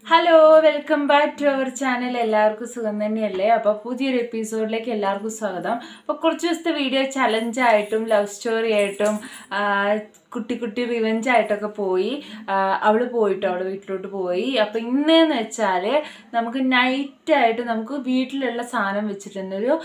hello welcome back to our channel എല്ലാവർക്കും സുഖം തന്നെയല്ലേ അപ്പോൾ പുതിയൊരു എപ്പിസോഡിലേക്ക് എല്ലാവർക്കും സ്വാഗതം അപ്പോൾ കുറച്ച് ദിവസത്തെ വീഡിയോ ചലഞ്ചായിട്ടും ലവ് സ്റ്റോറി ആയിട്ടും ആ, കുട്ടി കുട്ടി റിവെഞ്ച് ആയിട്ടൊക്കെ പോയി അവൾ പോയിട്ടോ അവൾ വീട്ടിലോട്ട് പോയി അപ്പോൾ ഇന്നെന്ന് വെച്ചാൽ നമുക്ക് നൈറ്റായിട്ട് നമുക്ക് വീട്ടിലുള്ള സാധനം വെച്ചിട്ടുള്ളൊരു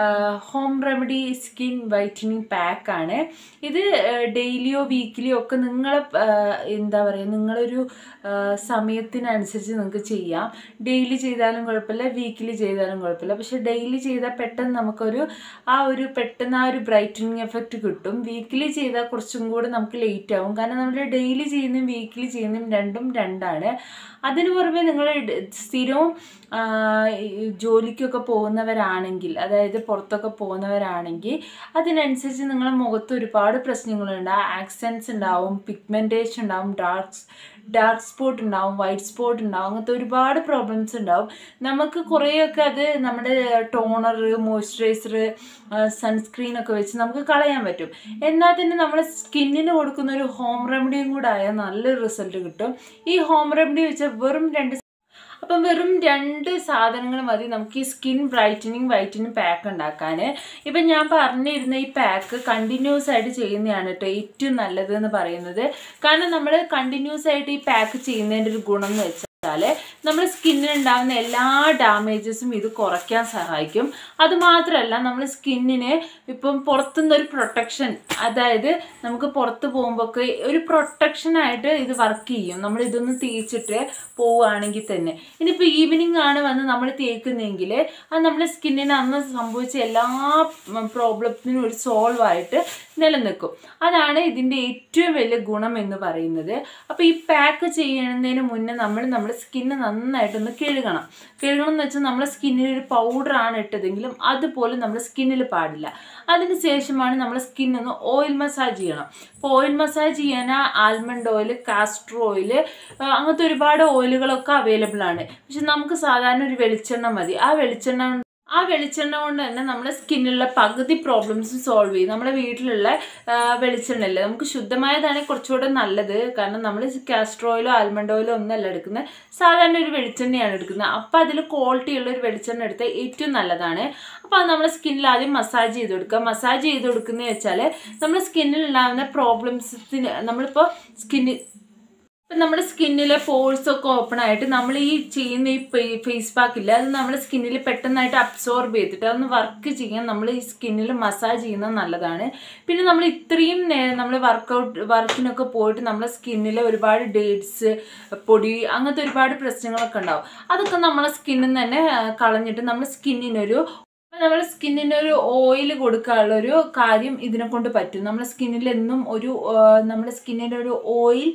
ഹോം റെമഡി സ്കിൻ വൈറ്റനിങ് പാക്കാണ് ഇത് ഡെയിലിയോ വീക്കിലിയോ ഒക്കെ നിങ്ങളെ ആ, എന്താ പറയുക നിങ്ങളൊരു ആ, സമയത്തിനനുസരിച്ച് നിങ്ങൾക്ക് ചെയ്യാം ഡെയിലി ചെയ്താലും കുഴപ്പമില്ല വീക്കിലി ചെയ്താലും കുഴപ്പമില്ല പക്ഷെ ഡെയിലി ചെയ്താൽ പെട്ടെന്ന് നമുക്കൊരു ആ ഒരു പെട്ടെന്ന് ആ ഒരു ബ്രൈറ്റനിങ് എഫക്റ്റ് കിട്ടും വീക്കിലി ചെയ്താൽ കുറച്ചും കൂടെ നമുക്ക് ലേറ്റ് ആവും കാരണം നമ്മൾ ഡെയിലി ചെയ്യുന്നതും വീക്കിലി ചെയ്യുന്നതും രണ്ടും രണ്ടാണ് അതിന് പുറമെ നിങ്ങൾ സ്ഥിരവും ആ, ഈ ജോലിക്കൊക്കെ പോകുന്നവരാണെങ്കിൽ അതായത് പുറത്തൊക്കെ പോകുന്നവരാണെങ്കിൽ അതിനനുസരിച്ച് നിങ്ങളുടെ മുഖത്ത് ഒരുപാട് പ്രശ്നങ്ങളുണ്ട് ആക്സെൻസ് ഉണ്ടാവും പിഗ്മെൻറ്റേഷൻ ഉണ്ടാവും ഡാർക്ക് ഡാർക്ക് സ്പോട്ട് ഉണ്ടാവും വൈറ്റ് സ്പോട്ട് ഉണ്ടാവും അങ്ങനത്തെ ഒരുപാട് പ്രോബ്ലംസ് ഉണ്ടാവും നമുക്ക് കുറേയൊക്കെ അത് നമ്മുടെ ടോണർ മോയ്സ്ചറൈസർ സൺസ്ക്രീൻ ഒക്കെ വെച്ച് നമുക്ക് കളയാൻ പറ്റും എന്നാൽ തന്നെ നമ്മുടെ സ്കിന്നിന് കൊടുക്കുന്ന ഒരു ഹോം റെമഡിയും കൂടെ ആയാൽ നല്ലൊരു റിസൾട്ട് കിട്ടും ഈ ഹോം റെമഡി വെച്ചാൽ വെറും രണ്ട് അപ്പം വെറും രണ്ട് സാധനങ്ങൾ മതി നമുക്ക് ഈ സ്കിൻ ബ്രൈറ്റനിങ് വൈറ്റനിങ് പാക്ക് ഉണ്ടാക്കാൻ ഇപ്പം ഞാൻ പറഞ്ഞിരുന്ന ഈ പാക്ക് കണ്ടിന്യൂസ് ആയിട്ട് ചെയ്യുന്നതാണ് കേട്ടോ ഏറ്റവും നല്ലത് എന്ന് പറയുന്നത് കാരണം നമ്മൾ കണ്ടിന്യൂസ് ആയിട്ട് ഈ പാക്ക് ചെയ്യുന്നതിൻ്റെ ഒരു ഗുണം എന്ന് വെച്ചാൽ നമ്മുടെ സ്കിന്നിന് ഉണ്ടാകുന്ന എല്ലാ ഡാമേജസും ഇത് കുറയ്ക്കാൻ സഹായിക്കും അതുമാത്രമല്ല നമ്മൾ സ്കിന്നിന് ഇപ്പം പുറത്തുനിന്ന് ഒരു പ്രൊട്ടക്ഷൻ അതായത് നമുക്ക് പുറത്ത് പോകുമ്പോഴൊക്കെ ഒരു പ്രൊട്ടക്ഷനായിട്ട് ഇത് വർക്ക് ചെയ്യും നമ്മൾ ഇതൊന്ന് തേച്ചിട്ട് പോവുകയാണെങ്കിൽ തന്നെ ഇനിയിപ്പോൾ ഈവനിങ് ആണ് വന്ന് നമ്മൾ തേക്കുന്നതെങ്കിൽ അത് നമ്മുടെ സ്കിന്നിന് അന്ന് സംഭവിച്ച എല്ലാ പ്രോബ്ലത്തിനും ഒരു സോൾവ് ആയിട്ട് നിലനിൽക്കും അതാണ് ഇതിൻ്റെ ഏറ്റവും വലിയ ഗുണം എന്ന് പറയുന്നത് അപ്പോൾ ഈ പാക്ക് ചെയ്യുന്നതിന് മുന്നേ നമ്മൾ നമ്മുടെ സ്കിന്ന് നന്നായിട്ടൊന്ന് കഴുകണം കഴുകണം എന്ന് വെച്ചാൽ നമ്മുടെ സ്കിന്നിൽ ഒരു പൗഡറാണ് ഇട്ടതെങ്കിലും അതുപോലെ നമ്മുടെ സ്കിന്നിൽ പാടില്ല അതിന് ശേഷമാണ് നമ്മൾ സ്കിന്നൊന്ന് ഓയിൽ മസാജ് ചെയ്യണം ഇപ്പോൾ ഓയിൽ മസാജ് ചെയ്യാൻ ആൽമണ്ട് ഓയിൽ കാസ്റ്റർ ഓയിൽ അങ്ങനത്തെ ഒരുപാട് ഓയിലുകളൊക്കെ അവൈലബിൾ ആണ് പക്ഷെ നമുക്ക് സാധാരണ ഒരു വെളിച്ചെണ്ണ മതി ആ വെളിച്ചെണ്ണ ആ വെളിച്ചെണ്ണ കൊണ്ട് തന്നെ നമ്മുടെ സ്കിന്നിലുള്ള പകുതി പ്രോബ്ലംസ് സോൾവ് ചെയ്യും നമ്മുടെ വീട്ടിലുള്ള ആ, വെളിച്ചെണ്ണയില്ലേ നമുക്ക് ശുദ്ധമായതാണ് കുറച്ചുകൂടെ നല്ലത് കാരണം നമ്മൾ കാസ്റ്റർ ഓയിലോ ആൽമണ്ട് ഓയിലോ ഒന്നല്ല എടുക്കുന്നത് സാധാരണ ഒരു വെളിച്ചെണ്ണയാണ് എടുക്കുന്നത് അപ്പോൾ അതിൽ ക്വാളിറ്റി ഉള്ള ഒരു വെളിച്ചെണ്ണ എടുത്താൽ ഏറ്റവും നല്ലതാണ് അപ്പോൾ അത് നമ്മുടെ സ്കിന്നിൽ ആദ്യം മസാജ് ചെയ്ത് കൊടുക്കുക മസാജ് ചെയ്ത് കൊടുക്കുന്നത് വെച്ചാൽ നമ്മുടെ സ്കിന്നിൽ ഉണ്ടാകുന്ന പ്രോബ്ലംസിന് നമ്മളിപ്പോൾ സ്കിന്നിൽ ഇപ്പം നമ്മുടെ സ്കിന്നിലെ പോൾസ് ഒക്കെ ഓപ്പൺ ആയിട്ട് നമ്മൾ ഈ ചെയ്യുന്ന ഈ ഫേസ് പാക്ക് ഇല്ല അത് നമ്മുടെ സ്കിന്നിൽ പെട്ടെന്നായിട്ട് അബ്സോർബ് ചെയ്തിട്ട് അതൊന്ന് വർക്ക് ചെയ്യാൻ നമ്മൾ ഈ സ്കിന്നിൽ മസാജ് ചെയ്യുന്നത് നല്ലതാണ് പിന്നെ നമ്മൾ ഇത്രയും നേരം നമ്മൾ വർക്കൗട്ട് വർക്കിനൊക്കെ പോയിട്ട് നമ്മുടെ സ്കിന്നിൽ ഒരുപാട് ഡേറ്റ്സ് പൊടി അങ്ങനത്തെ ഒരുപാട് പ്രശ്നങ്ങളൊക്കെ ഉണ്ടാവും അതൊക്കെ നമ്മളെ സ്കിന്നിൽ നിന്ന് തന്നെ ആ, കളഞ്ഞിട്ട് നമ്മുടെ സ്കിന്നിനൊരു അപ്പം നമ്മുടെ സ്കിന്നിന് ഒരു ഓയിൽ കൊടുക്കാനുള്ള ഒരു കാര്യം ഇതിനെ കൊണ്ട് പറ്റും നമ്മുടെ സ്കിന്നിൽ എന്നും ഒരു ആ, നമ്മുടെ സ്കിന്നിൻ്റെ ഒരു ഓയിൽ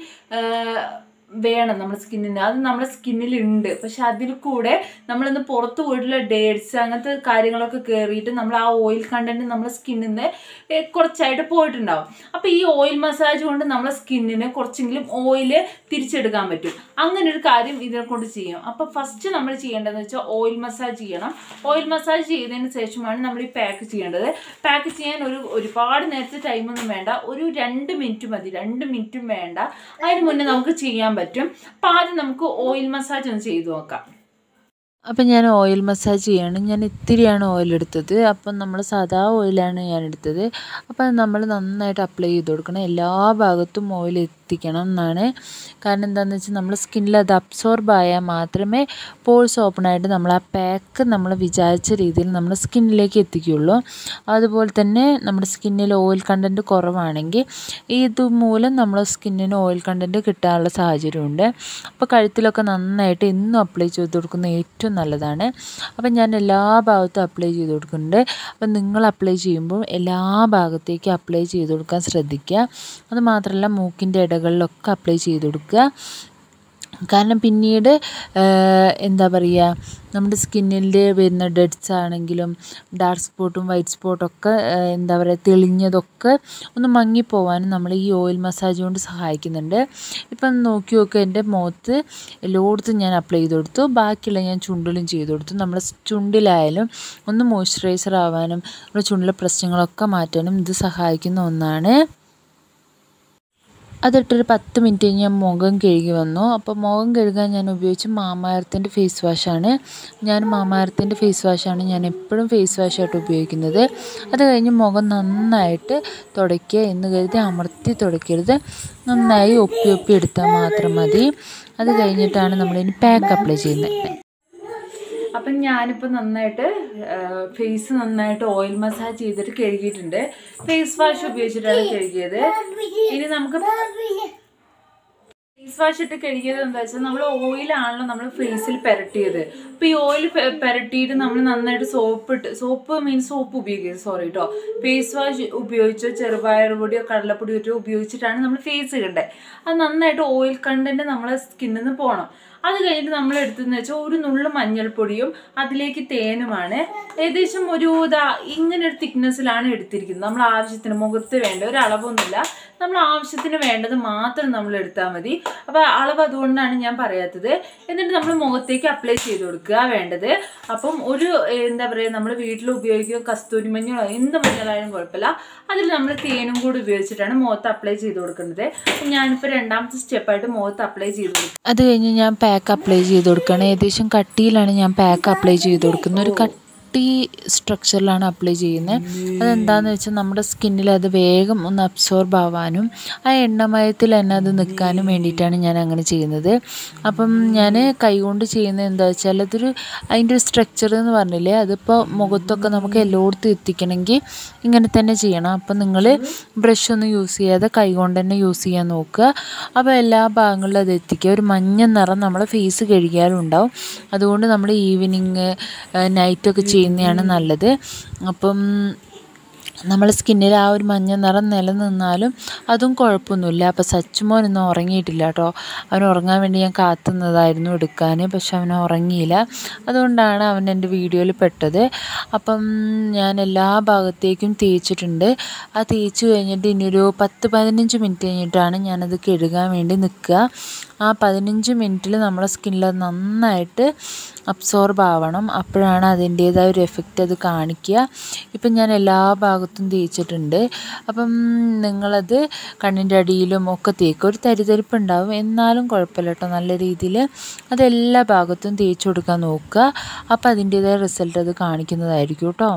വേണം നമ്മുടെ സ്കിന്നിന് അത് നമ്മുടെ സ്കിന്നിലുണ്ട് പക്ഷെ അതിൽ കൂടെ നമ്മളിന്ന് പുറത്ത് പോയിട്ടുള്ള ഡേറ്റ്സ് അങ്ങനത്തെ കാര്യങ്ങളൊക്കെ കയറിയിട്ട് നമ്മൾ ആ ഓയിൽ കണ്ടന്റ് നമ്മുടെ സ്കിന്നിൽ നിന്ന് കുറച്ചായിട്ട് പോയിട്ടുണ്ടാവും അപ്പോൾ ഈ ഓയിൽ മസാജ് കൊണ്ട് നമ്മുടെ സ്കിന്നിന് കുറച്ചെങ്കിലും ഓയിൽ തിരിച്ചെടുക്കാൻ പറ്റും അങ്ങനെ ഒരു കാര്യം ഇതിനെ കൊണ്ട് ചെയ്യും അപ്പോൾ ഫസ്റ്റ് നമ്മൾ ചെയ്യേണ്ടതെന്ന് വെച്ചാൽ ഓയിൽ മസാജ് ചെയ്യണം ഓയിൽ മസാജ് ചെയ്തതിന് ശേഷമാണ് നമ്മൾ ഈ പാക്ക് ചെയ്യേണ്ടത് പാക്ക് ചെയ്യാൻ ഒരു ഒരുപാട് നേരത്തെ ടൈമൊന്നും വേണ്ട ഒരു രണ്ട് മിനിറ്റ് മതി രണ്ട് മിനിറ്റും വേണ്ട അതിന് മുന്നേ നമുക്ക് ചെയ്യാൻ പറ്റും അപ്പം ആദ്യം നമുക്ക് ഓയിൽ മസാജ് ഒന്ന് ചെയ്തു നോക്കാം അപ്പം ഞാൻ ഓയിൽ മസാജ് ചെയ്യാണ് ഞാൻ ഇത്തിരിയാണ് ഓയിൽ എടുത്തത് അപ്പം നമ്മൾ സാധാ ഓയിലാണ് ഞാൻ എടുത്തത് അപ്പം നമ്മൾ നന്നായിട്ട് അപ്ലൈ ചെയ്ത് കൊടുക്കണം എല്ലാ ഭാഗത്തും ഓയിൽ എത്തിക്കണം എന്നാണ് കാരണം എന്താണെന്ന് വെച്ചാൽ നമ്മൾ സ്കിന്നിൽ അത് അബ്സോർബ് ആയാൽ മാത്രമേ പോൾസ് ഓപ്പൺ ആയിട്ട് നമ്മൾ ആ പാക്ക് നമ്മൾ വിചാരിച്ച രീതിയിൽ നമ്മുടെ സ്കിന്നിലേക്ക് എത്തിക്കുകയുള്ളൂ അതുപോലെ തന്നെ നമ്മുടെ സ്കിന്നിൽ ഓയിൽ കണ്ടൻറ്റ് കുറവാണെങ്കിൽ ഇതുമൂലം നമ്മുടെ സ്കിന്നിന് ഓയിൽ കണ്ടൻറ്റ് കിട്ടാനുള്ള സാഹചര്യമുണ്ട് അപ്പോൾ കഴുത്തിലൊക്കെ നന്നായിട്ട് എന്നും അപ്ലൈ ചെയ്ത് കൊടുക്കുന്ന ഏറ്റവും നല്ലതാണ് അപ്പം ഞാൻ എല്ലാ ഭാഗത്തും അപ്ലൈ ചെയ്ത് കൊടുക്കുന്നുണ്ട് അപ്പം നിങ്ങൾ അപ്ലൈ ചെയ്യുമ്പോൾ എല്ലാ ഭാഗത്തേക്കും അപ്ലൈ ചെയ്ത് കൊടുക്കാൻ ശ്രദ്ധിക്കുക അത് മാത്രമല്ല മൂക്കിൻ്റെ ഇടകളിലൊക്കെ അപ്ലൈ ചെയ്ത് കൊടുക്കുക കാരണം പിന്നീട് എന്താ പറയുക നമ്മുടെ സ്കിന്നിൽ വരുന്ന ഡെഡ്സ് ആണെങ്കിലും ഡാർക്ക് സ്പോട്ടും വൈറ്റ് സ്പോട്ടും ഒക്കെ എന്താ പറയുക തെളിഞ്ഞതൊക്കെ ഒന്ന് മങ്ങിപ്പോവാനും നമ്മൾ ഈ ഓയിൽ മസാജ് കൊണ്ട് സഹായിക്കുന്നുണ്ട് ഇപ്പം നോക്കി നോക്കുക എൻ്റെ മുഖത്ത് എല്ലായിടത്തും ഞാൻ അപ്ലൈ ചെയ്ത് കൊടുത്തു ബാക്കിയുള്ള ഞാൻ ചുണ്ടിലും ചെയ്ത് കൊടുത്തു നമ്മുടെ ചുണ്ടിലായാലും ഒന്ന് മോയ്സ്ചറൈസർ ആവാനും നമ്മുടെ ചുണ്ടിലെ പ്രശ്നങ്ങളൊക്കെ മാറ്റാനും ഇത് സഹായിക്കുന്ന ഒന്നാണ് അതിട്ടൊരു പത്ത് മിനിറ്റ് കഴിഞ്ഞ് ഞാൻ മുഖം കഴുകി വന്നു അപ്പോൾ മുഖം കഴുകാൻ ഞാൻ ഉപയോഗിച്ച മാമാരത്തിൻ്റെ ഫേസ് വാഷാണ് ഞാൻ മാമാരത്തിൻ്റെ ഫേസ് വാഷാണ് ഞാൻ എപ്പോഴും ഫേസ് വാഷായിട്ട് ഉപയോഗിക്കുന്നത് അത് കഴിഞ്ഞ് മുഖം നന്നായിട്ട് തുടയ്ക്കുക എന്ന് കരുതി അമർത്തി തുടയ്ക്കരുത് നന്നായി ഒപ്പി ഒപ്പി എടുത്താൽ മാത്രം മതി അത് കഴിഞ്ഞിട്ടാണ് നമ്മളിനി പാക്ക് അപ്ലൈ ചെയ്യുന്നത് അപ്പം ഞാനിപ്പോൾ നന്നായിട്ട് ഫേസ് നന്നായിട്ട് ഓയിൽ മസാജ് ചെയ്തിട്ട് കഴുകിയിട്ടുണ്ട് ഫേസ് വാഷ് ഉപയോഗിച്ചിട്ടാണ് കഴുകിയത് ഇനി നമുക്ക് ഫേസ് വാഷ് ഇട്ട് കഴുകിയത് എന്താ വെച്ചാൽ നമ്മൾ ഓയിലാണല്ലോ നമ്മൾ ഫേസിൽ പെരട്ടിയത് അപ്പോൾ ഈ ഓയിൽ പെരട്ടിയിട്ട് നമ്മൾ നന്നായിട്ട് സോപ്പ് ഇട്ട് സോപ്പ് മീൻസ് സോപ്പ് ഉപയോഗിക്കുന്നത് സോറി കേട്ടോ ഫേസ് വാഷ് ഉപയോഗിച്ചോ ചെറുപയർ പൊടിയോ കടലപ്പൊടിയോ ഉപയോഗിച്ചിട്ടാണ് നമ്മൾ ഫേസ് ഇടേണ്ടത് അത് നന്നായിട്ട് ഓയിൽ കണ്ടന്റ് നമ്മളെ സ്കിന്നിൽ നിന്ന് പോകണം അത് കഴിഞ്ഞിട്ട് നമ്മൾ എടുത്തതെന്ന് വെച്ചാൽ ഒരു നുള്ളു മഞ്ഞൾപ്പൊടിയും അതിലേക്ക് തേനുമാണ് ഏകദേശം ഒരു ഇതാ ഇങ്ങനെ ഒരു തിക്നെസ്സിലാണ് എടുത്തിരിക്കുന്നത് നമ്മൾ ആവശ്യത്തിന് മുഖത്ത് വേണ്ട ഒരു അളവൊന്നുമില്ല നമ്മൾ ആവശ്യത്തിന് വേണ്ടത് മാത്രം നമ്മൾ എടുത്താൽ മതി അപ്പോൾ അളവ് അതുകൊണ്ടാണ് ഞാൻ പറയാത്തത് എന്നിട്ട് നമ്മൾ മുഖത്തേക്ക് അപ്ലൈ ചെയ്ത് കൊടുക്കുക വേണ്ടത് അപ്പം ഒരു എന്താ പറയുക നമ്മൾ വീട്ടിൽ ഉപയോഗിക്കുന്ന കസ്തൂരി മഞ്ഞളോ എന്ത് മഞ്ഞളായാലും കുഴപ്പമില്ല അതിൽ നമ്മൾ തേനും കൂടി ഉപയോഗിച്ചിട്ടാണ് മുഖത്ത് അപ്ലൈ ചെയ്ത് കൊടുക്കുന്നത് അപ്പം ഞാനിപ്പോൾ രണ്ടാമത്തെ സ്റ്റെപ്പായിട്ട് മുഖത്ത് അപ്ലൈ ചെയ്ത് കൊടുക്കും അത് കഴിഞ്ഞ് ഞാൻ പാക്ക് അപ്ലൈ ചെയ്ത് കൊടുക്കുകയാണ് ഏകദേശം കട്ടിയിലാണ് ഞാൻ പാക്ക് അപ്ലൈ ചെയ്ത് കൊടുക്കുന്നത് ഒരു കട്ടി സ്ട്രക്ചറിലാണ് അപ്ലൈ ചെയ്യുന്നത് അതെന്താണെന്ന് വെച്ചാൽ നമ്മുടെ സ്കിന്നിൽ അത് വേഗം ഒന്ന് അബ്സോർബ് ആവാനും ആ എണ്ണമയത്തിൽ തന്നെ അത് നിൽക്കാനും വേണ്ടിയിട്ടാണ് ഞാൻ അങ്ങനെ ചെയ്യുന്നത് അപ്പം ഞാൻ കൈകൊണ്ട് ചെയ്യുന്നത് എന്താ വെച്ചാൽ അതൊരു അതിൻ്റെ ഒരു സ്ട്രക്ചർ എന്ന് പറഞ്ഞില്ലേ അതിപ്പോൾ മുഖത്തൊക്കെ നമുക്ക് എല്ലായിടത്തും എത്തിക്കണമെങ്കിൽ ഇങ്ങനെ തന്നെ ചെയ്യണം അപ്പം നിങ്ങൾ ബ്രഷ് ഒന്നും യൂസ് ചെയ്യാതെ കൈകൊണ്ട് തന്നെ യൂസ് ചെയ്യാൻ നോക്കുക അപ്പോൾ എല്ലാ ഭാഗങ്ങളിലും അത് എത്തിക്കുക ഒരു മഞ്ഞ നിറം നമ്മളെ ഫേസ് കഴുകിയാലും ഉണ്ടാവും അതുകൊണ്ട് നമ്മൾ ഈവനിങ് നൈറ്റൊക്കെ ചെയ്യുന്നതാണ് നല്ലത് അപ്പം നമ്മളെ സ്കിന്നിൽ ആ ഒരു മഞ്ഞ നിറം നിലനിന്നാലും അതും കുഴപ്പമൊന്നുമില്ല അപ്പോൾ സച്ചുമോൻ ഇന്ന് ഉറങ്ങിയിട്ടില്ല കേട്ടോ അവൻ ഉറങ്ങാൻ വേണ്ടി ഞാൻ കാത്തുന്നതായിരുന്നു എടുക്കാൻ പക്ഷെ അവൻ ഉറങ്ങിയില്ല അതുകൊണ്ടാണ് അവൻ എൻ്റെ വീഡിയോയിൽ പെട്ടത് അപ്പം ഞാൻ എല്ലാ ഭാഗത്തേക്കും തേച്ചിട്ടുണ്ട് ആ തേച്ച് കഴിഞ്ഞിട്ട് ഇനിയൊരു പത്ത് പതിനഞ്ച് മിനിറ്റ് കഴിഞ്ഞിട്ടാണ് ഞാനത് കഴുകാൻ വേണ്ടി നിൽക്കുക ആ പതിനഞ്ച് മിനിറ്റിൽ നമ്മുടെ സ്കിന്നിൽ അത് നന്നായിട്ട് അബ്സോർബ് ആവണം അപ്പോഴാണ് അതിൻ്റേതായ ഒരു എഫക്റ്റ് അത് കാണിക്കുക ഇപ്പം ഞാൻ എല്ലാ ഭാഗത്തും തേച്ചിട്ടുണ്ട് അപ്പം നിങ്ങളത് കണ്ണിൻ്റെ അടിയിലും ഒക്കെ തേക്കുക ഒരു തരിതരിപ്പ് ഉണ്ടാവും എന്നാലും കുഴപ്പമില്ല കേട്ടോ നല്ല രീതിയിൽ അത് എല്ലാ ഭാഗത്തും തേച്ച് കൊടുക്കാൻ നോക്കുക അപ്പോൾ അതിൻ്റേതായ റിസൾട്ട് അത് കാണിക്കുന്നതായിരിക്കും കേട്ടോ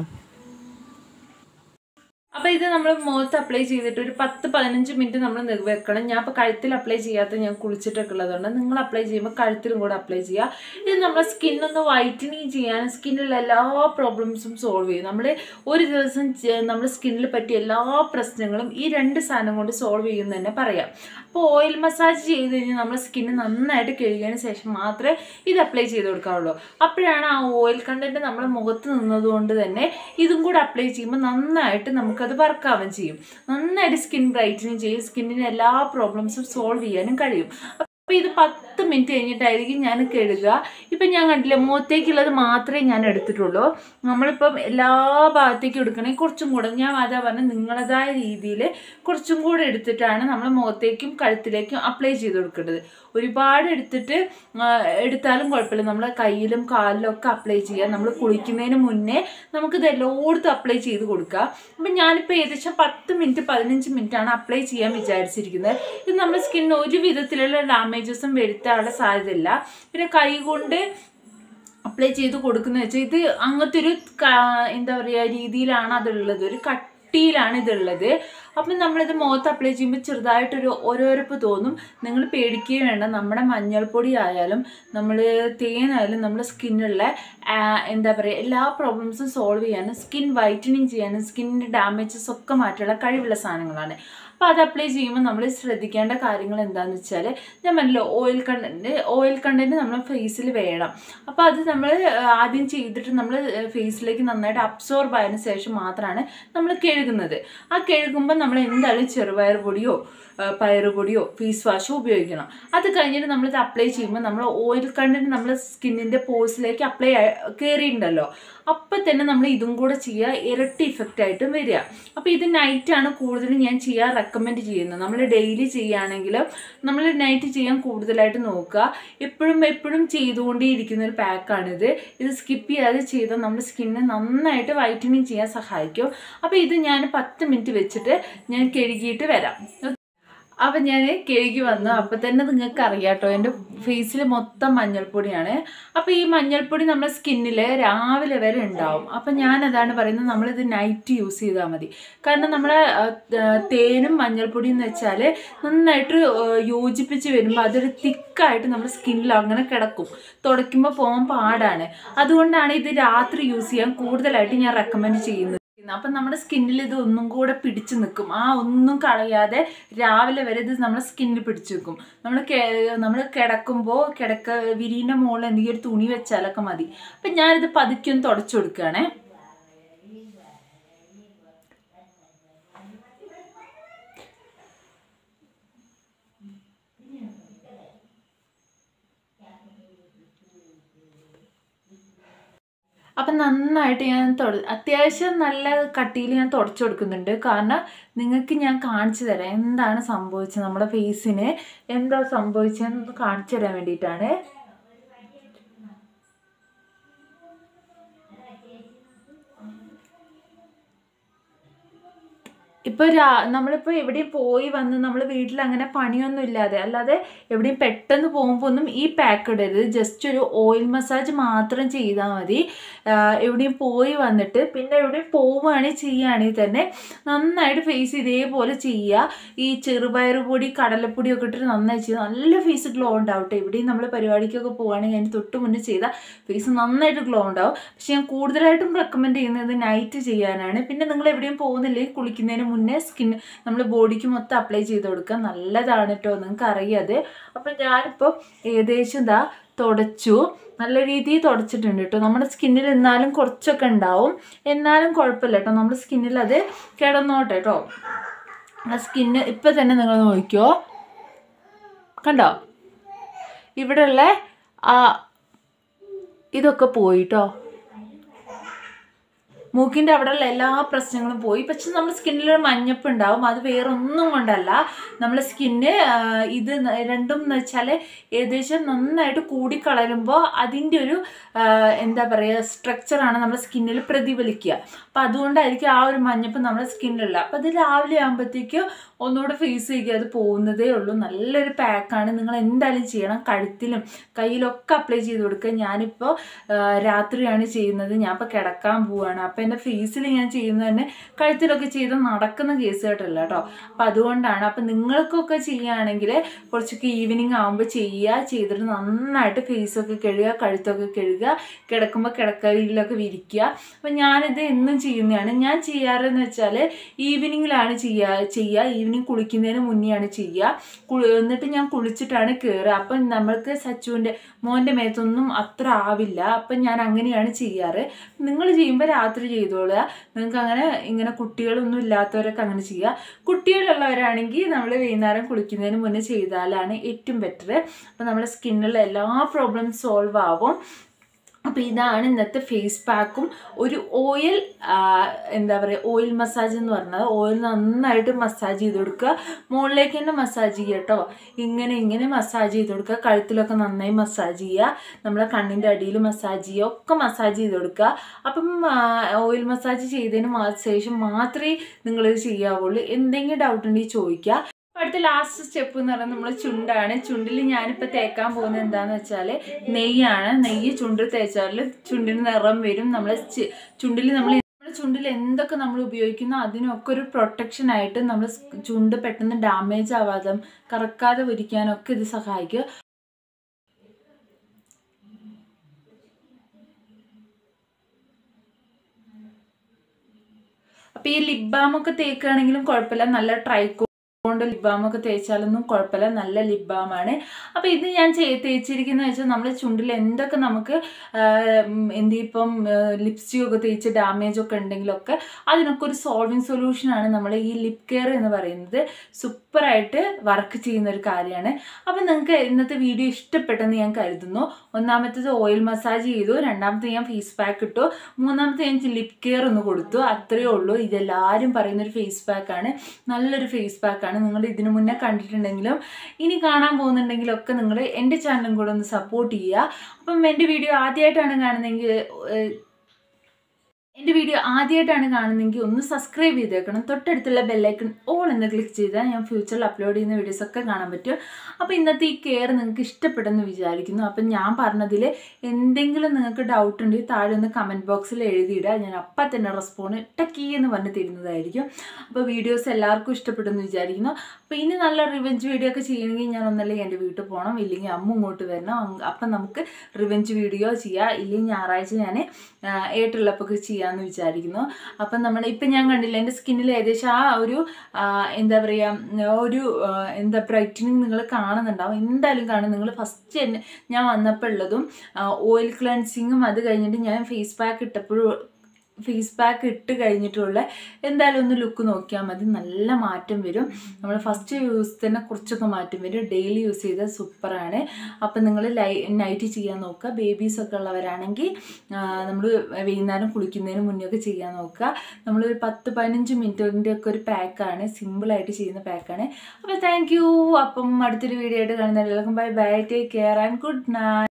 അപ്പൊ ഇത് നമ്മൾ മുഖത്ത് അപ്ലൈ ചെയ്തിട്ട് ഒരു പത്ത് പതിനഞ്ച് മിനിറ്റ് നമ്മൾ വെക്കണം ഞാൻ ഇപ്പോൾ കഴുത്തിൽ അപ്ലൈ ചെയ്യാത്ത ഞാൻ കുളിച്ചിട്ടൊക്കെ ഉള്ളതുകൊണ്ട് നിങ്ങൾ അപ്ലൈ ചെയ്യുമ്പോൾ കഴുത്തിലും കൂടെ അപ്ലൈ ചെയ്യുക ഇത് നമ്മുടെ സ്കിന്നൊന്ന് വൈറ്റനിങ് ചെയ്യാൻ സ്കിന്നിലുള്ള എല്ലാ പ്രോബ്ലംസും സോൾവ് ചെയ്യും നമ്മൾ ഒരു ദിവസം നമ്മുടെ സ്കിന്നിൽ പറ്റിയ എല്ലാ പ്രശ്നങ്ങളും ഈ രണ്ട് സാധനം കൊണ്ട് സോൾവ് ചെയ്യുമെന്ന് തന്നെ പറയാം അപ്പോൾ ഓയിൽ മസാജ് ചെയ്ത് കഴിഞ്ഞാൽ നമ്മുടെ സ്കിന്ന് നന്നായിട്ട് കഴുകിയതിന് ശേഷം മാത്രമേ ഇത് അപ്ലൈ ചെയ്ത് കൊടുക്കാവുള്ളൂ അപ്പോഴാണ് ആ ഓയിൽ കണ്ടന്റ് നമ്മുടെ മുഖത്ത് നിന്നതുകൊണ്ട് തന്നെ ഇതും കൂടെ അപ്ലൈ ചെയ്യുമ്പോൾ നന്നായിട്ട് നമുക്കത് വർക്കാവുകയും ചെയ്യും നന്നായിട്ട് സ്കിൻ ബ്രൈറ്റനിങ് ചെയ്യും സ്കിന്നിന് എല്ലാ പ്രോബ്ലംസും സോൾവ് ചെയ്യാനും കഴിയും അപ്പോൾ ഇത് പത്ത് മിനിറ്റ് കഴിഞ്ഞിട്ടായിരിക്കും ഞാൻ കഴുകുക ഇപ്പം ഞാൻ കണ്ടില്ല മുഖത്തേക്കുള്ളത് മാത്രമേ ഞാൻ എടുത്തിട്ടുള്ളൂ നമ്മളിപ്പം എല്ലാ ഭാഗത്തേക്കും എടുക്കണമെങ്കിൽ കുറച്ചും കൂടെ ഞാൻ അതാ പറഞ്ഞ നിങ്ങളതായ രീതിയിൽ കുറച്ചും കൂടെ എടുത്തിട്ടാണ് നമ്മൾ മുഖത്തേക്കും കഴുത്തിലേക്കും അപ്ലൈ ചെയ്ത് കൊടുക്കേണ്ടത് ഒരുപാട് എടുത്തിട്ട് എടുത്താലും കുഴപ്പമില്ല നമ്മൾ കയ്യിലും കാലിലും ഒക്കെ അപ്ലൈ ചെയ്യുക നമ്മൾ കുളിക്കുന്നതിന് മുന്നേ നമുക്കിത് എല്ലായിടത്തും അപ്ലൈ ചെയ്ത് കൊടുക്കുക അപ്പം ഞാനിപ്പോൾ ഏകദേശം പത്ത് മിനിറ്റ് പതിനഞ്ച് മിനിറ്റാണ് അപ്ലൈ ചെയ്യാൻ വിചാരിച്ചിരിക്കുന്നത് ഇത് നമ്മുടെ സ്കിന്നിന് ഒരു വിധത്തിലുള്ള ഡാമേജസും വരുത്താനുള്ള സാധ്യതയില്ല പിന്നെ കൈ കൊണ്ട് അപ്ലൈ ചെയ്ത് കൊടുക്കുന്ന വെച്ചാൽ ഇത് അങ്ങനത്തെ ഒരു എന്താ പറയുക രീതിയിലാണ് അതുള്ളത് ഒരു കട്ടിയിലാണ് ഇതുള്ളത് അപ്പം നമ്മളിത് മുഖത്ത് അപ്ലൈ ചെയ്യുമ്പോൾ ചെറുതായിട്ടൊരു ഓരോരപ്പ് തോന്നും നിങ്ങൾ പേടിക്കുകയും വേണ്ട നമ്മുടെ മഞ്ഞൾപ്പൊടി ആയാലും നമ്മൾ തേനായാലും നമ്മുടെ സ്കിന്നുള്ള എന്താ പറയുക എല്ലാ പ്രോബ്ലംസും സോൾവ് ചെയ്യാനും സ്കിൻ വൈറ്റനിങ് ചെയ്യാനും സ്കിന്നിൻ്റെ ഡാമേജസ് ഒക്കെ മാറ്റാനുള്ള കഴിവുള്ള സാധനങ്ങളാണ് അപ്പോൾ അത് അപ്ലൈ ചെയ്യുമ്പോൾ നമ്മൾ ശ്രദ്ധിക്കേണ്ട കാര്യങ്ങൾ എന്താണെന്ന് വെച്ചാൽ ഞാൻ പറഞ്ഞല്ലോ ഓയിൽ കണ്ടൻറ്റ് ഓയിൽ കണ്ടൻറ്റ് നമ്മൾ ഫേസിൽ വേണം അപ്പോൾ അത് നമ്മൾ ആദ്യം ചെയ്തിട്ട് നമ്മൾ ഫേസിലേക്ക് നന്നായിട്ട് അബ്സോർബ് ആയതിനു ശേഷം മാത്രമാണ് നമ്മൾ കഴുകുന്നത് ആ കഴുകുമ്പോൾ നമ്മൾ എന്തായാലും ചെറുപയർ പൊടിയോ പയറുപൊടിയോ ഫേസ് വാഷോ ഉപയോഗിക്കണം അത് കഴിഞ്ഞിട്ട് നമ്മളിത് അപ്ലൈ ചെയ്യുമ്പോൾ നമ്മൾ ഓയിൽ കണ്ടൻറ്റ് നമ്മൾ സ്കിന്നിൻ്റെ പോഴ്സിലേക്ക് അപ്ലൈ കയറിയിട്ടുണ്ടല്ലോ അപ്പം തന്നെ നമ്മൾ ഇതും കൂടെ ചെയ്യുക ഇരട്ടി ഇഫക്റ്റ് ആയിട്ടും വരിക അപ്പോൾ ഇത് നൈറ്റാണ് കൂടുതലും ഞാൻ ചെയ്യാൻ റെക്കമെൻഡ് ചെയ്യുന്നത് നമ്മൾ ഡെയിലി ചെയ്യുകയാണെങ്കിലും നമ്മൾ നൈറ്റ് ചെയ്യാൻ കൂടുതലായിട്ട് നോക്കുക എപ്പോഴും എപ്പോഴും ചെയ്തുകൊണ്ടേയിരിക്കുന്ന ഒരു പാക്കാണിത് ഇത് സ്കിപ്പ് ചെയ്യാതെ ചെയ്താൽ നമ്മുടെ സ്കിന്നെ നന്നായിട്ട് വൈറ്റനിങ് ചെയ്യാൻ സഹായിക്കും അപ്പോൾ ഇത് ഞാൻ പത്ത് മിനിറ്റ് വെച്ചിട്ട് ഞാൻ കഴുകിയിട്ട് വരാം അപ്പം ഞാൻ കഴുകി വന്നു അപ്പം തന്നെ നിങ്ങൾക്ക് അറിയാം കേട്ടോ എൻ്റെ ഫേസിൽ മൊത്തം മഞ്ഞൾപ്പൊടിയാണ് അപ്പോൾ ഈ മഞ്ഞൾപ്പൊടി നമ്മുടെ സ്കിന്നിൽ രാവിലെ വരെ ഉണ്ടാവും അപ്പം ഞാൻ അതാണ് പറയുന്നത് നമ്മളിത് നൈറ്റ് യൂസ് ചെയ്താൽ മതി കാരണം നമ്മുടെ ആ, ആ, തേനും മഞ്ഞൾപ്പൊടിയും എന്ന് വെച്ചാൽ നന്നായിട്ട് ആ, യോജിപ്പിച്ച് വരുമ്പോൾ അതൊരു തിക്കായിട്ട് നമ്മുടെ സ്കിന്നിൽ അങ്ങനെ കിടക്കും തുടയ്ക്കുമ്പോൾ പോകാൻ പാടാണ് അതുകൊണ്ടാണ് ഇത് രാത്രി യൂസ് ചെയ്യാൻ കൂടുതലായിട്ട് ഞാൻ റെക്കമെൻഡ് ചെയ്യുന്നത് അപ്പം നമ്മുടെ സ്കിന്നിൽ ഇത് ഒന്നും കൂടെ പിടിച്ചു നിൽക്കും ആ ഒന്നും കളയാതെ രാവിലെ വരെ ഇത് നമ്മുടെ സ്കിന്നിൽ പിടിച്ചു നിൽക്കും നമ്മൾ നമ്മൾ കിടക്കുമ്പോൾ കിടക്ക വിരീൻ്റെ മുകളിൽ എന്തെങ്കിലും ഒരു തുണി വെച്ചാലൊക്കെ മതി അപ്പം ഞാനിത് പതുക്കെ ഒന്ന് തുടച്ചു കൊടുക്കുകയാണേ അപ്പം നന്നായിട്ട് ഞാൻ തുട അത്യാവശ്യം നല്ല കട്ടിയിൽ ഞാൻ തുടച്ചു കൊടുക്കുന്നുണ്ട് കാരണം നിങ്ങൾക്ക് ഞാൻ കാണിച്ചു തരാം എന്താണ് സംഭവിച്ചത് നമ്മുടെ ഫേസിന് എന്താ സംഭവിച്ചതെന്ന് കാണിച്ചു തരാൻ വേണ്ടിയിട്ടാണ് ഇപ്പോൾ രാ നമ്മളിപ്പോൾ എവിടെയും പോയി വന്ന് നമ്മൾ വീട്ടിൽ അങ്ങനെ പണിയൊന്നും ഇല്ലാതെ അല്ലാതെ എവിടെയും പെട്ടെന്ന് പോകുമ്പോൾ ഒന്നും ഈ പാക്ക് ഇടരുത് ജസ്റ്റ് ഒരു ഓയിൽ മസാജ് മാത്രം ചെയ്താൽ മതി ആ, എവിടെയും പോയി വന്നിട്ട് പിന്നെ എവിടെയും പോവുകയാണെങ്കിൽ ചെയ്യുകയാണെങ്കിൽ തന്നെ നന്നായിട്ട് ഫേസ് ഇതേപോലെ ചെയ്യുക ഈ ചെറുപയർ പൊടി കടലപ്പൊടി ഒക്കെ ഇട്ടിട്ട് നന്നായി ചെയ്യുക നല്ല ഫേസ് ഗ്ലോ ഉണ്ടാവും കേട്ടോ എവിടെയും നമ്മൾ പരിപാടിക്കൊക്കെ പോവുകയാണെങ്കിൽ അതിന് തൊട്ട് മുന്നേ ചെയ്താൽ ഫേസ് നന്നായിട്ട് ഗ്ലോ ഉണ്ടാവും പക്ഷെ ഞാൻ കൂടുതലായിട്ടും റെക്കമെൻഡ് ചെയ്യുന്നത് നൈറ്റ് ചെയ്യാനാണ് പിന്നെ നിങ്ങൾ എവിടെയും പോകുന്നില്ലെങ്കിൽ കുളിക്കുന്നതിന് മുന്നേ സ്കിൻ നമ്മൾ ബോഡിക്ക് മൊത്തം അപ്ലൈ ചെയ്ത് കൊടുക്കുക നല്ലതാണ് കേട്ടോ നിങ്ങൾക്ക് അറിയാതെ അപ്പം ഞാനിപ്പോൾ ഏകദേശം ഇതാ തുടച്ചു നല്ല രീതിയിൽ തുടച്ചിട്ടുണ്ട് കേട്ടോ നമ്മുടെ സ്കിന്നിൽ എന്നാലും കുറച്ചൊക്കെ ഉണ്ടാവും എന്നാലും കുഴപ്പമില്ല കേട്ടോ നമ്മുടെ സ്കിന്നിൽ അത് കിടന്നോട്ടെ കേട്ടോ ആ സ്കിന്ന് ഇപ്പം തന്നെ നിങ്ങൾ നോക്കിയോ കണ്ടോ ഇവിടെയുള്ള ആ ഇതൊക്കെ പോയിട്ടോ മൂക്കിൻ്റെ അവിടെയുള്ള എല്ലാ പ്രശ്നങ്ങളും പോയി പക്ഷെ നമ്മുടെ സ്കിന്നിലൊരു മഞ്ഞപ്പ് ഉണ്ടാവും അത് വേറെ ഒന്നും കൊണ്ടല്ല നമ്മുടെ സ്കിന്ന് ഇത് ന- രണ്ടും എന്ന് വെച്ചാൽ ഏകദേശം നന്നായിട്ട് കൂടിക്കളരുമ്പോൾ അതിൻ്റെ ഒരു ആ, എന്താ പറയുക സ്ട്രക്ചറാണ് നമ്മുടെ സ്കിന്നിൽ പ്രതിഫലിക്കുക അപ്പം അതുകൊണ്ടായിരിക്കും ആ ഒരു മഞ്ഞപ്പ് നമ്മുടെ സ്കിന്നിലുള്ള അപ്പം അത് രാവിലെ ആകുമ്പോഴത്തേക്കും ഒന്നുകൂടെ ഫേസ് ചെയ്യുക അത് പോകുന്നതേ ഉള്ളൂ നല്ലൊരു പാക്കാണ് നിങ്ങൾ എന്തായാലും ചെയ്യണം കഴുത്തിലും കയ്യിലൊക്കെ അപ്ലൈ ചെയ്ത് കൊടുക്കുക ഞാനിപ്പോൾ ആ, രാത്രിയാണ് ചെയ്യുന്നത് ഞാൻ ഇപ്പോൾ കിടക്കാൻ പോവാണ് അപ്പോൾ എൻ്റെ ഫേസിൽ ഞാൻ ചെയ്യുന്നത് തന്നെ കഴുത്തിലൊക്കെ ചെയ്ത് നടക്കുന്ന കേസ് കേട്ടല്ല കേട്ടോ അപ്പോൾ അതുകൊണ്ടാണ് അപ്പം നിങ്ങൾക്കൊക്കെ ചെയ്യുകയാണെങ്കിൽ കുറച്ചൊക്കെ ഈവനിങ് ആകുമ്പോൾ ചെയ്യുക ചെയ്തിട്ട് നന്നായിട്ട് ഫേസൊക്കെ കഴുകുക കഴുത്തൊക്കെ കഴുകുക കിടക്കുമ്പോൾ കിടക്കയിലൊക്കെ വിരിക്കുക അപ്പം ഞാനിത് എന്നും ചെയ്യുന്നതാണ് ഞാൻ ചെയ്യാറെന്ന് വെച്ചാൽ ഈവനിങ്ങിലാണ് ചെയ്യുക ചെയ്യുക ഈവനിങ് കുളിക്കുന്നതിന് മുന്നെയാണ് ചെയ്യുക കുളി എന്നിട്ട് ഞാൻ കുളിച്ചിട്ടാണ് കയറുക അപ്പം നമ്മൾക്ക് സച്ചുവിൻ്റെ മോൻ്റെ മേത്തൊന്നും അത്ര ആവില്ല അപ്പം ഞാൻ അങ്ങനെയാണ് ചെയ്യാറ് നിങ്ങൾ ചെയ്യുമ്പോൾ രാത്രി ചെയ്തോളുക നിങ്ങൾക്ക് അങ്ങനെ ഇങ്ങനെ കുട്ടികളൊന്നും ഇല്ലാത്തവരൊക്കെ അങ്ങനെ ചെയ്യുക കുട്ടികളുള്ളവരാണെങ്കിൽ നമ്മൾ വൈകുന്നേരം കുളിക്കുന്നതിന് മുന്നേ ചെയ്താലാണ് ഏറ്റവും ബെറ്റർ അപ്പം നമ്മുടെ സ്കിന്നിലുള്ള എല്ലാ പ്രോബ്ലം സോൾവ് ആവും അപ്പോൾ ഇതാണ് ഇന്നത്തെ ഫേസ് പാക്കും ഒരു ഓയിൽ എന്താ പറയുക ഓയിൽ മസാജ് എന്ന് പറഞ്ഞത് ഓയിൽ നന്നായിട്ട് മസാജ് ചെയ്ത് കൊടുക്കുക മുകളിലേക്ക് തന്നെ മസാജ് ചെയ്യുക കേട്ടോ ഇങ്ങനെ ഇങ്ങനെ മസാജ് ചെയ്ത് കൊടുക്കുക കഴുത്തിലൊക്കെ നന്നായി മസാജ് ചെയ്യുക നമ്മളെ കണ്ണിൻ്റെ അടിയിൽ മസാജ് ചെയ്യുക ഒക്കെ മസാജ് ചെയ്ത് കൊടുക്കുക അപ്പം ഓയിൽ മസാജ് ചെയ്തതിന് മാ- ശേഷം മാത്രമേ നിങ്ങളിത് ചെയ്യാവുള്ളൂ എന്തെങ്കിലും ഡൗട്ട് ഉണ്ടെങ്കിൽ ചോദിക്കുക അപ്പൊ അടുത്ത ലാസ്റ്റ് സ്റ്റെപ്പ് എന്ന് പറയുന്നത് നമ്മൾ ചുണ്ടാണ് ചുണ്ടിൽ ഞാനിപ്പോൾ തേക്കാൻ പോകുന്നത് എന്താണെന്ന് വെച്ചാൽ നെയ്യാണ് നെയ്യ് ചുണ്ടിൽ തേച്ചാൽ ചുണ്ടിന് നിറം വരും നമ്മളെ ചി- ചുണ്ടിൽ നമ്മൾ നമ്മുടെ ചുണ്ടിൽ എന്തൊക്കെ നമ്മൾ ഉപയോഗിക്കുന്നോ അതിനൊക്കെ ഒരു പ്രൊട്ടക്ഷൻ ആയിട്ട് നമ്മൾ ചുണ്ട് പെട്ടെന്ന് ഡാമേജ് ആവാതെ കറക്കാതെ ഇരിക്കാനൊക്കെ ഇത് സഹായിക്കും അപ്പോൾ ഈ ലിപ് ബാം ഒക്കെ തേക്കുകയാണെങ്കിലും കുഴപ്പമില്ല നല്ല ട്രൈക്കോ കൊണ്ട് ലിപ് ബാം ഒക്കെ തേച്ചാലൊന്നും കുഴപ്പമില്ല നല്ല ലിപ് ബാം ആണ് അപ്പോൾ ഇത് ഞാൻ ചെയ് തേച്ചിരിക്കുന്നത് വെച്ചാൽ നമ്മൾ ചുണ്ടിൽ എന്തൊക്കെ നമുക്ക് എന്ത് ഇപ്പം ലിപ്സ്റ്റിക് ഒക്കെ തേച്ച് ഡാമേജ് ഒക്കെ ഉണ്ടെങ്കിലൊക്കെ അതിനൊക്കെ ഒരു സോൾവിങ് സൊല്യൂഷനാണ് നമ്മൾ ഈ ലിപ് കെയർ എന്ന് പറയുന്നത് സൂപ്പറായിട്ട് വർക്ക് ചെയ്യുന്ന ഒരു കാര്യമാണ് അപ്പം നിങ്ങൾക്ക് ഇന്നത്തെ വീഡിയോ ഇഷ്ടപ്പെട്ടെന്ന് ഞാൻ കരുതുന്നു ഒന്നാമത്തേത് ഓയിൽ മസാജ് ചെയ്തു രണ്ടാമത്തെ ഞാൻ ഫേസ് പാക്ക് ഇട്ടു മൂന്നാമത്തെ ഞാൻ ലിപ് കെയർ ഒന്ന് കൊടുത്തു അത്രയേ ഉള്ളൂ ഇതെല്ലാവരും പറയുന്നൊരു ഫേസ് പാക്കാണ് നല്ലൊരു ഫേസ് പാക്കാണ് നിങ്ങൾ ഇതിനു മുന്നേ കണ്ടിട്ടുണ്ടെങ്കിലും ഇനി കാണാൻ പോകുന്നുണ്ടെങ്കിലും ഒക്കെ നിങ്ങൾ എൻ്റെ ചാനലും കൂടെ ഒന്ന് സപ്പോർട്ട് ചെയ്യുക അപ്പം എൻ്റെ വീഡിയോ ആദ്യമായിട്ടാണ് കാണുന്നതെങ്കിൽ ഏഹ്, എൻ്റെ വീഡിയോ ആദ്യമായിട്ടാണ് കാണുന്നതെങ്കിൽ ഒന്ന് സബ്സ്ക്രൈബ് ചെയ്തേക്കണം തൊട്ടടുത്തുള്ള ബെല്ലൈക്കൺ ഓൾ എന്ന് ക്ലിക്ക് ചെയ്താൽ ഞാൻ ഫ്യൂച്ചറിൽ അപ്ലോഡ് ചെയ്യുന്ന വീഡിയോസൊക്കെ കാണാൻ പറ്റും അപ്പോൾ ഇന്നത്തെ ഈ കെയർ നിങ്ങൾക്ക് ഇഷ്ടപ്പെടുമെന്ന് വിചാരിക്കുന്നു അപ്പം ഞാൻ പറഞ്ഞതിൽ എന്തെങ്കിലും നിങ്ങൾക്ക് ഡൗട്ട് ഉണ്ടെങ്കിൽ താഴെ ഒന്ന് കമൻറ്റ് ബോക്സിൽ എഴുതിയിടുക ഞാൻ അപ്പം തന്നെ റെസ്പോണ്ട് ടക്കി എന്ന് പറഞ്ഞ് തരുന്നതായിരിക്കും അപ്പോൾ വീഡിയോസ് എല്ലാവർക്കും ഇഷ്ടപ്പെടുമെന്ന് വിചാരിക്കുന്നു അപ്പോൾ ഇനി നല്ല റിവെഞ്ച് വീഡിയോ ഒക്കെ ചെയ്യണമെങ്കിൽ ഞാൻ ഒന്നല്ലെങ്കിൽ എൻ്റെ വീട്ടിൽ പോകണം ഇല്ലെങ്കിൽ അമ്മ ഇങ്ങോട്ട് വരണം അങ് അപ്പം നമുക്ക് റിവെഞ്ച് വീഡിയോ ചെയ്യാം ഇല്ലെങ്കിൽ ഞായറാഴ്ച ഞാൻ ഏട്ടുള്ളപ്പൊക്കെ ചെയ്യാമെന്ന് വിചാരിക്കുന്നു അപ്പം നമ്മൾ ഇപ്പം ഞാൻ കണ്ടില്ല എൻ്റെ സ്കിന്നിൽ ഏകദേശം ആ ഒരു ആ, എന്താ പറയുക ഒരു ആ, എന്താ ബ്രൈറ്റനിങ് നിങ്ങൾ കാണുന്നുണ്ടാവും എന്തായാലും കാണും നിങ്ങൾ ഫസ്റ്റ് തന്നെ ഞാൻ വന്നപ്പോൾ ഉള്ളതും ഓയിൽ ക്ലൻസിങ്ങും അത് കഴിഞ്ഞിട്ട് ഞാൻ ഫേസ് പാക്ക് ഇട്ടപ്പോഴും ഫേസ് പാക്ക് ഇട്ട് കഴിഞ്ഞിട്ടുള്ള എന്തായാലും ഒന്ന് ലുക്ക് നോക്കിയാൽ മതി നല്ല മാറ്റം വരും നമ്മൾ ഫസ്റ്റ് യൂസ് തന്നെ കുറച്ചൊക്കെ മാറ്റം വരും ഡെയിലി യൂസ് ചെയ്താൽ സൂപ്പറാണ് അപ്പം നിങ്ങൾ ലൈ നൈറ്റ് ചെയ്യാൻ നോക്കുക ബേബീസൊക്കെ ഉള്ളവരാണെങ്കിൽ നമ്മൾ വൈകുന്നേരം കുളിക്കുന്നതിന് മുന്നേ ഒക്കെ ചെയ്യാൻ നോക്കുക നമ്മളൊരു പത്ത് പതിനഞ്ച് മിനിറ്റിൻ്റെ ഒക്കെ ഒരു പാക്കാണ് സിമ്പിളായിട്ട് ചെയ്യുന്ന പാക്കാണ് അപ്പോൾ താങ്ക് യു അപ്പം അടുത്തൊരു വീഡിയോ ആയിട്ട് കാണുന്ന എല്ലാവർക്കും bye bye take care and good night